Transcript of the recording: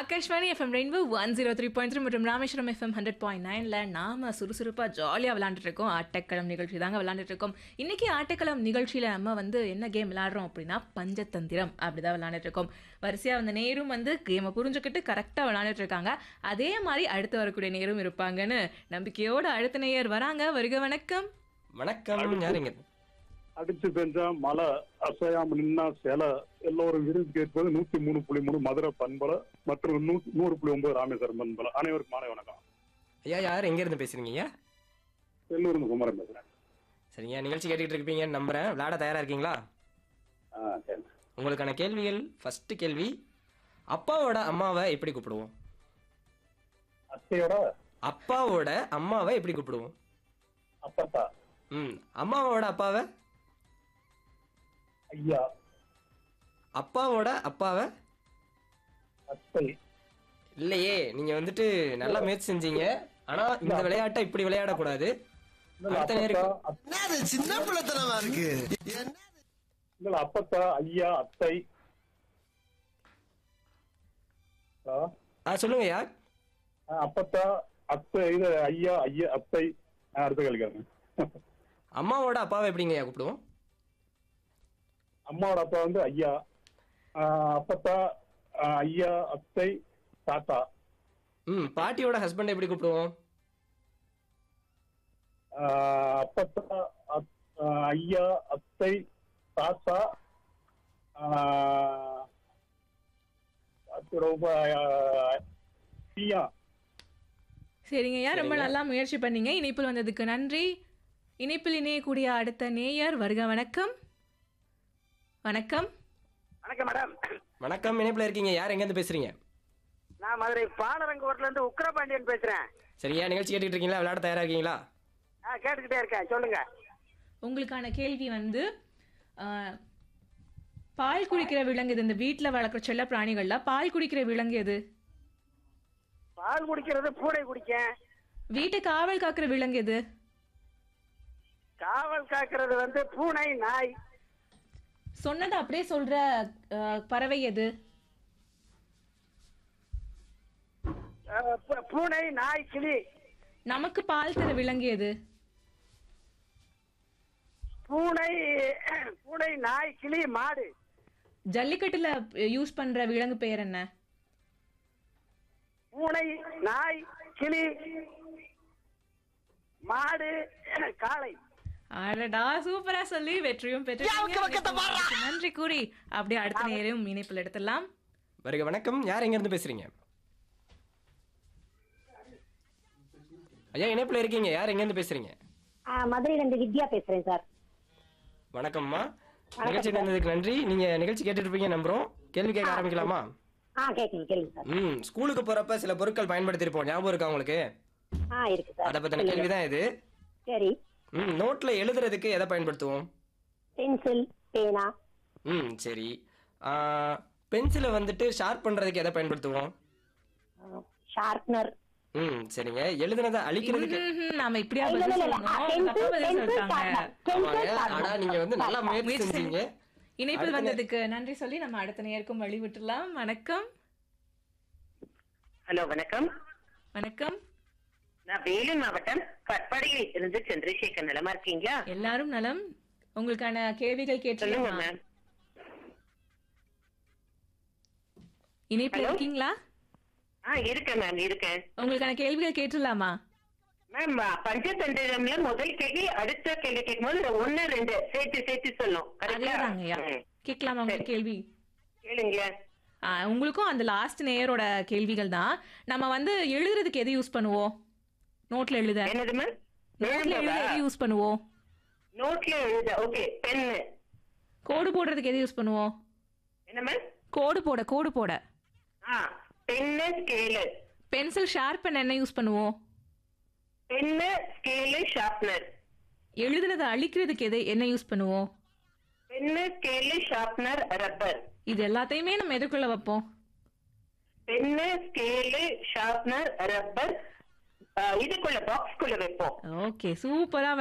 Akashvani FM Rainbow one zero three point three மற்றும் Rameswaram FM hundred point நைனில் நாம சுறுசுறுப்பாக ஜாலியாக விளாண்டுட்டு இருக்கோம் ஆட்டக்களம் நிகழ்ச்சி தாங்க விளாண்டுட்டு இருக்கோம் இன்னைக்கு ஆட்டக்களம் நிகழ்ச்சியில் நம்ம வந்து என்ன கேம் விளாடுறோம் அப்படின்னா பஞ்சதந்திரம் அப்படிதான் விளாண்டுட்டு இருக்கோம் வரிசையாக வந்து நேரும் வந்து கேமை புரிஞ்சுக்கிட்டு கரெக்டாக விளாண்டுட்டு இருக்காங்க அதே மாதிரி அடுத்து வரக்கூடிய நேரும் இருப்பாங்கன்னு நம்பிக்கையோட அடுத்த நேயர் வராங்க வருக வணக்கம் வணக்கம் யாருங்க அடிச்சு பெஞ்சா மழை அசையாம நின்னா சில எல்லோரும் விருது கேட்பது நூத்தி மூணு புள்ளி மூணு மதுரை பண்பலை மற்றும் நூ- நூறு புள்ளி ஒன்பது ராமேஸ்வரம் பண்பலை அனைவருக்கும் மாலை வணக்கம் ஐயா யார் எங்க இருந்து பேசுறீங்க ஐயா செல்லூர் இருந்து குமரன் பேசுறேன் சரிங்க நிகழ்ச்சி கேட்டுட்டு இருப்பீங்கன்னு நம்புறேன் விளையாட தயாரா இருக்கீங்களா ஆ, சரி. உங்களுக்கான கேள்விகள் ஃபர்ஸ்ட் கேள்வி அப்பாவோட அம்மாவை எப்படி கூப்பிடுவோம் அத்தையோட அப்பாவோட அம்மாவை எப்படி கூப்பிடுவோம் அப்பத்தா ம் அம்மாவோட அப்பாவை ஐயா அப்பாவோட அப்பாவை அத்தை இல்லையே நீங்க வந்துட்டு நல்லா முயற்சி செஞ்சீங்க ஆனா இந்த விளையாட்டை இப்படி விளையாடக்கூடாது அடுத்த நேருக்கு என்னது சின்ன பிள்ளைத்தனமா இருக்கு இல்ல அப்பத்தா ஐயா அத்தை ஆ, ஆ சொல்லுங்க ஐயா ஆ, அப்பத்தா அத்தை இது ஐயா ஐயா அத்தை ஆ, அடுத்த கேள்விக்காரங்க அம்மாவோட அப்பாவை எப்படிங்க ஐயா கூப்பிடுவோம் அம்மாவோட அப்பா வந்து ஐயா ஆ, அப்பத்தா ஆ, ஐயா அத்தை தாத்தா ம் பாட்டியோட ஹஸ்பண்ட் எப்படி கூப்பிடுவோம் ஆஹ் அப்பத்தா அத்- ஆஹ் ஐயா அத்தை தாத்தா ஆஹ் அப்புறம் ஆஹ் ஐயா சரிங்க ஐயா ரொம்ப சரிங்க. நல்லா முயற்சி பண்ணீங்க இணைப்பில் வந்ததுக்கு நன்றி இணைப்பில் இணையக்கூடிய அடுத்த நேயர் வருக வணக்கம் வணக்கம் வணக்கம் மேடம் வணக்கம் இணைப்புல இருக்கீங்க யார் எங்க இருந்து பேசுறீங்க நான் மதுரை பாலரங்கோட்ல இருந்து உக்கிரபாண்டியன் பேசுறேன் சரியா நிகழ்ச்சி கேட்டுட்டு இருக்கீங்களா விளையாட தயாரா இருக்கீங்களா ஆ கேட்டுக்கிட்டே இருக்கேன் சொல்லுங்க உங்களுக்கான கேள்வி வந்து ஆஹ், பால் குடிக்கிற விலங்கு இது இந்த வீட்டில் வளர்க்குற செல்ல பிராணிகள்ல பால் குடிக்கிற விலங்கு எது பால் குடிக்கிறது பூனை குடிக்கேன் வீட்டை காவல் காக்கிற விலங்கு எது காவல் காக்கிறது வந்து பூனை நாய் சொன்னதை அப்படியே சொல்ற ஆஹ், பறவை எது அஹ், பூ- பூனை நாய் கிளி நமக்கு பால் தர விலங்கு எது பூனை பூனை நாய் கிளி மாடு ஜல்லிக்கட்டுல யூஸ் பண்ற விலங்கு பெயர் என்ன பூனை நாய் கிளி மாடு காளை அடடா சூப்பரா சொல்லி வெற்றியும் பெற்று நன்றி கூறி அப்படியே அடுத்த நேரம் இணைப்பில் எடுத்துடலாம் வருக வணக்கம் யார் எங்க இருந்து பேசுறீங்க ஐயா இணைப்புல இருக்கீங்க யார் எங்க இருந்து பேசுறீங்க ஆ, மதுரையில இருந்து வித்யா பேசுறேன் சார் வணக்கம்மா நிகழ்ச்சி நடந்ததுக்கு நன்றி நீங்க நிகழ்ச்சி கேட்டுட்டு இருப்பீங்க நம்புறோம் கேள்வி கேட்க ஆரம்பிக்கலாமா ஆ கேட்குங்க கேளுங்க சார் ம் ஸ்கூலுக்கு போறப்ப சில பொருட்கள் பயன்படுத்திருப்போம் ஞாபகம் இருக்கா உங்களுக்கு ஆ இருக்கு சார் அதை பத்தின கேள்விதான் இது சரி ம் நோட்ல எழுதுறதுக்கு எதை பயன்படுத்துவோம் பென்சில் பேனா ம் சரி பென்சிலை வந்துட்டு ஷார்ப் பண்றதுக்கு எதை பயன்படுத்துவோம் ஷார்ப்னர் ம் சரிங்க எழுதுனதை அழிக்கிறதுக்கு ம்ஹும், நாம இப்படியா இல்ல, பதில் இல்ல, இல்ல. ஆ, சொல்லணும் தப்பா pencil, பதில் pencil சொல்லிட்டாங்க sharpener. ஆமாங்க Pencil ஆனா sharpener. நீங்க வந்து நல்லா முயற்சி முயற்சி செஞ்சீங்க இணைப்பில் அடுத்த நே- வந்ததுக்கு நன்றி சொல்லி நம்ம அடுத்த நேருக்கும் வழி விட்டுலாம் வணக்கம் ஹலோ வணக்கம் வணக்கம் நான் வேலூர் மாவட்டம் கட்பாடியில் இருந்து சந்திரசேகர் நலமா இருக்கீங்களா எல்லாரும் நலம் உங்களுக்கான கேள்விகள் சொல்லுங்க கேட்டுருமா மேம் இணைப்பில் Hello? இருக்கீங்களா ஆ இருக்கேன் மேம் இருக்கேன் உங்களுக்கான கேள்விகள் கேட்டுடலாமா மேம் பஞ்சதந்திரம்ல முதல் கேள்வி அடுத்த கேள்வி கேட்கும்போது ஒன்னு ரெண்டு சேர்த்து சேர்த்து சொல்லும் அதேதாங்கய்யா கேட்கலாமா உங்க கேள்வி கேளுங்க ஆ, உங்களுக்கும் அந்த லாஸ்ட் நேயரோட கேள்விகள் தான் நம்ம வந்து எழுதுறதுக்கு எது யூஸ் பண்ணுவோம் நோட்ல எழுத என்னது மேம் நோட்ல எழுத எது யூஸ் பண்ணுவோம் நோட்ல எழுத ஓகே பென்னு கோடு போடுறதுக்கு எது யூஸ் பண்ணுவோம் என்ன மேம் கோடு போட கோடு போட ஆ பென்னு ஸ்கேலு பென்சில் ஷார்பன் என்ன யூஸ் பண்ணுவோம் பென்னு ஸ்கேலு ஷார்ப்னர் எழுதுறதை அழிக்கிறதுக்கு எது என்ன யூஸ் பண்ணுவோம் பென்னு ஸ்கேலு ஷார்ப்னர் ரப்பர் இது எல்லாத்தையுமே நம்ம எதுக்குள்ள வைப்போம் பென்னு ஸ்கேலு ஷார்ப்னர் ரப்பர் இதுக்குள்ள பாக்ஸ்குள்ள வைப்போம் ஓகே சூப்பரா